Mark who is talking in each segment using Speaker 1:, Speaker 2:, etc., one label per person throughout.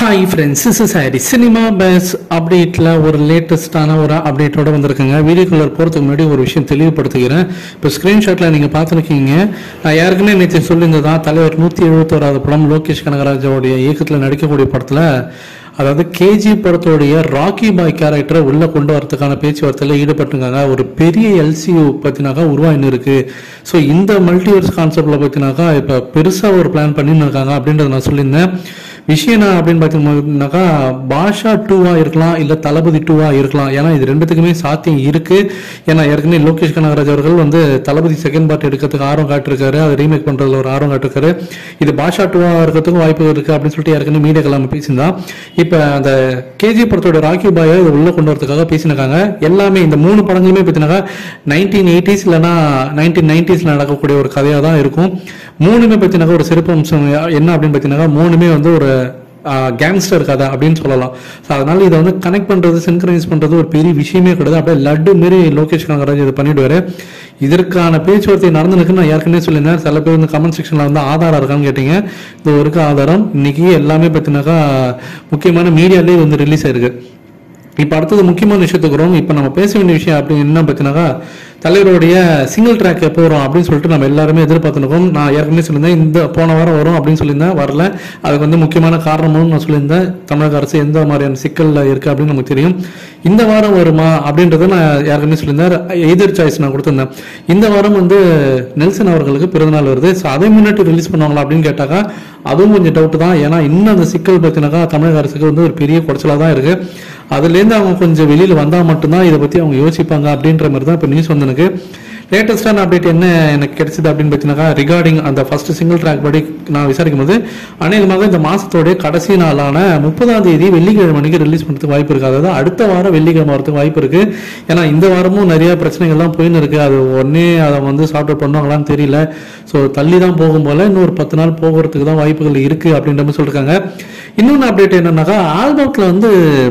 Speaker 1: hi friends this is Harry cinema base அப்டேட்டில் ஒரு லேட்டஸ்டான ஒரு அப்டேட்டோட வந்திருக்குங்க வீடியோக்குள்ளே போகிறதுக்கு முன்னாடி ஒரு விஷயம் தெளிவுபடுத்துகிறேன் இப்போ ஸ்க்ரீன்ஷாட்டில் நீங்கள் பார்த்துருக்கீங்க நான் ஏற்கனவே நேற்று சொல்லியிருந்ததான் தலைவர் நூற்றி எழுபத்தோராவது படம் லோகேஷ் கனகராஜாவுடைய இயக்கத்தில் நடிக்கக்கூடிய படத்தில் அதாவது கேஜி படத்தோடைய ராக்கி பாய் கேரக்டரை உள்ளே கொண்டு வரதுக்கான பேச்சுவார்த்தையில் ஈடுபட்டுருக்காங்க ஒரு பெரிய எல்சியூ பற்றினாக்கா உருவாயின்னு இருக்கு ஸோ இந்த மல்டிவர்ஸ் கான்செப்டில் பற்றினாக்கா இப்போ பெருசாக ஒரு பிளான் பண்ணின்னு இருக்காங்க அப்படின்றத நான் சொல்லியிருந்தேன் விஷயம் என்ன அப்படின்னு பார்த்தீங்கன்னாக்கா பாஷா டூவாக இருக்கலாம் இல்லை தளபதி டூவாக இருக்கலாம் ஏன்னா இது ரெண்டுத்துக்குமே சாத்தியம் இருக்கு ஏன்னா ஏற்கனவே லோகேஷ் கனகராஜ் அவர்கள் வந்து தளபதி செகண்ட் பார்ட் எடுக்கிறதுக்கு ஆர்வம் காட்டிருக்காரு அதை ரீமேக் பண்ணுறதுல ஒரு ஆர்வம் காட்டிருக்காரு இது பாஷா டூவாக இருக்கிறதுக்கும் வாய்ப்பு இருக்கு அப்படின்னு சொல்லிட்டு ஏற்கனவே மீடியாக்கள் நம்ம பேசியிருந்தா இப்போ அந்த கேஜி படத்தோட ராக்கி பாயை இது உள்ள கொண்டு வரதுக்காக பேசினாங்க எல்லாமே இந்த மூணு படங்களுமே பார்த்தீங்கன்னா நைன்டீன் எயிட்டிஸ் இல்லைன்னா நைன்டீன் நைன்டிஸில் நடக்கக்கூடிய ஒரு கதையாக தான் இருக்கும் மூணுமே பார்த்தீங்கன்னா ஒரு சிறப்பு அம்சம் என்ன அப்படின்னு பார்த்தீங்கன்னா மூணுமே வந்து ஒரு கேங்ஸ்டர் கதை அப்படின்னு சொல்லலாம் ஸோ அதனால இதை வந்து கனெக்ட் பண்ணுறது சின்க்ரனைஸ் பண்ணுறது ஒரு பெரிய விஷயமே கிடையாது அப்படியே லட்டு மாரி லோகேஷ் கனகராஜ் இதை பண்ணிடுவாரு இதற்கான பேச்சுவார்த்தை நடந்துருக்கு நான் ஏற்கனவே சொல்லியிருந்தேன் சில பேர் வந்து கமெண்ட் செக்ஷனில் வந்து ஆதாரம் இருக்கான்னு கேட்டீங்க இது இருக்க ஆதாரம் இன்னைக்கு எல்லாமே பார்த்தீங்கன்னாக்கா முக்கியமான மீடியாலே வந்து ரிலீஸ் ஆயிருக்கு இப்போ அடுத்தது முக்கியமான விஷயத்துக்கு வரும் இப்போ நம்ம பேச வேண்டிய விஷயம் அப்படி என்ன பார்த்தீங்கன்னாக்கா தலைவருடைய சிங்கிள் ட்ராக் எப்போ வரும் அப்படின்னு சொல்லிட்டு நம்ம எல்லாருமே எதிர்பார்த்துருக்கோம் நான் ஏற்கனவே சொல்லியிருந்தேன் இந்த போன வாரம் வரும் அப்படின்னு சொல்லியிருந்தேன் வரல அதுக்கு வந்து முக்கியமான காரணமும் நான் சொல்லியிருந்தேன் தமிழக அரசு எந்த மாதிரியான சிக்கலில் இருக்குது அப்படின்னு நமக்கு தெரியும் இந்த வாரம் வருமா அப்படின்றத நான் ஏற்கனவே சொல்லியிருந்தேன் எதிர் சாய்ஸ் நான் கொடுத்துருந்தேன் இந்த வாரம் வந்து நெல்சன் அவர்களுக்கு பிறந்தநாள் வருது ஸோ அதை முன்னிட்டு ரிலீஸ் பண்ணுவாங்களா அப்படின்னு கேட்டாக்கா அதுவும் கொஞ்சம் டவுட் தான் ஏன்னா இன்னும் அந்த சிக்கல் பார்த்தினாக்கா தமிழக அரசுக்கு வந்து ஒரு பெரிய குறைச்சலாக தான் இருக்குது அதுலேருந்து அவங்க கொஞ்சம் வெளியில் வந்தால் மட்டும்தான் இதை பற்றி அவங்க யோசிப்பாங்க அப்படின்ற மாதிரி தான் இப்போ நியூஸ் வந்து எனக்கு லேட்டஸ்டான அப்டேட் என்ன எனக்கு கிடைச்சது அப்படின்னு பார்த்தீங்கன்னாக்கா ரிகார்டிங் அந்த ஃபர்ஸ்ட் சிங்கிள் ட்ராக் படி நான் விசாரிக்கும் போது அநேகமாக இந்த மாதத்தோடைய கடைசி நாளான முப்பதாம் தேதி வெள்ளிக்கிழமை அன்னைக்கு ரிலீஸ் பண்ணுறதுக்கு வாய்ப்பு இருக்கு அதாவது அடுத்த வாரம் வெள்ளிக்கிழமை வரதுக்கு வாய்ப்பு இருக்கு ஏன்னா இந்த வாரமும் நிறைய பிரச்சனைகள்லாம் போயின்னு இருக்கு அது உடனே அதை வந்து சார்ட் அவுட் பண்ணுவாங்களான்னு தெரியல ஸோ தள்ளி தான் போகும் போல இன்னொரு பத்து நாள் போகிறதுக்கு தான் வாய்ப்புகள் இருக்கு அப்படின்ற மாதிரி சொல்லியிருக்காங்க இன்னொன்று அப்டேட் என்னன்னாக்கா ஆல்பத்தில் வந்து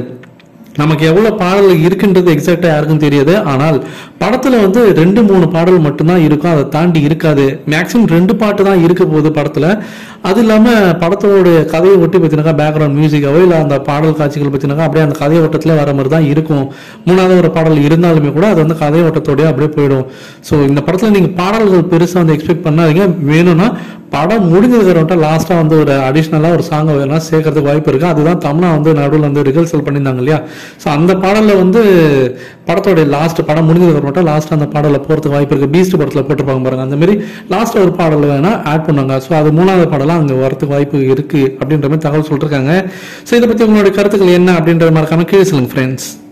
Speaker 1: நமக்கு எவ்வளோ பாடல் இருக்குன்றது எக்ஸாக்டாக யாருக்கும் தெரியாது ஆனால் படத்தில் வந்து ரெண்டு மூணு பாடல் மட்டும்தான் இருக்கும் அதை தாண்டி இருக்காது மேக்ஸிமம் ரெண்டு பாட்டு தான் இருக்க போகுது படத்தில் அது இல்லாமல் படத்தோட கதையை ஒட்டி பார்த்தீங்கன்னா பேக்ரவுண்ட் மியூசிக்காவோ இல்லை அந்த பாடல் காட்சிகள் பார்த்தீங்கன்னா அப்படியே அந்த கதை ஓட்டத்தில் வர மாதிரி தான் இருக்கும் மூணாவது ஒரு பாடல் இருந்தாலுமே கூட அது வந்து கதை ஓட்டத்தோடய அப்படியே போயிடும் ஸோ இந்த படத்தில் நீங்கள் பாடல்கள் பெருசாக வந்து எக்ஸ்பெக்ட் பண்ணாதீங்க வேணும்னா படம் முடிஞ்சதுக்கு லாஸ்ட்டாக வந்து ஒரு அடிஷ்னலாக ஒரு சாங்கை வேணா சேர்க்கறதுக்கு வாய்ப்பு இருக்குது அதுதான் தமிழா வந்து நடுவில் வந்து ரிஹர்சல் பண்ணியிருந்தாங்க இல்லையா ஸோ அந்த பாடலில் வந்து படத்தோடைய லாஸ்ட் படம் முடிஞ்சதுக்கு மட்டும் லாஸ்ட் அந்த பாடலில் போகிறதுக்கு வாய்ப்பு இருக்குது பீஸ்ட் படத்தில் போட்டிருப்பாங்க பாருங்க அந்த மாதிரி லாஸ்ட் ஒரு பாடல் வேணா ஆட் பண்ணுவாங்க ஸோ அது மூணாவது பாடலாம் அங்கே வரதுக்கு வாய்ப்பு இருக்குது அப்படின்ற மாதிரி தகவல் சொல்லிருக்காங்க ஸோ இதை பற்றி உங்களுடைய கருத்துக்கள் என்ன அப்படின்ற மாதிரி கணக்கு சொல்லுங்க ஃப்ரெண்ட்ஸ்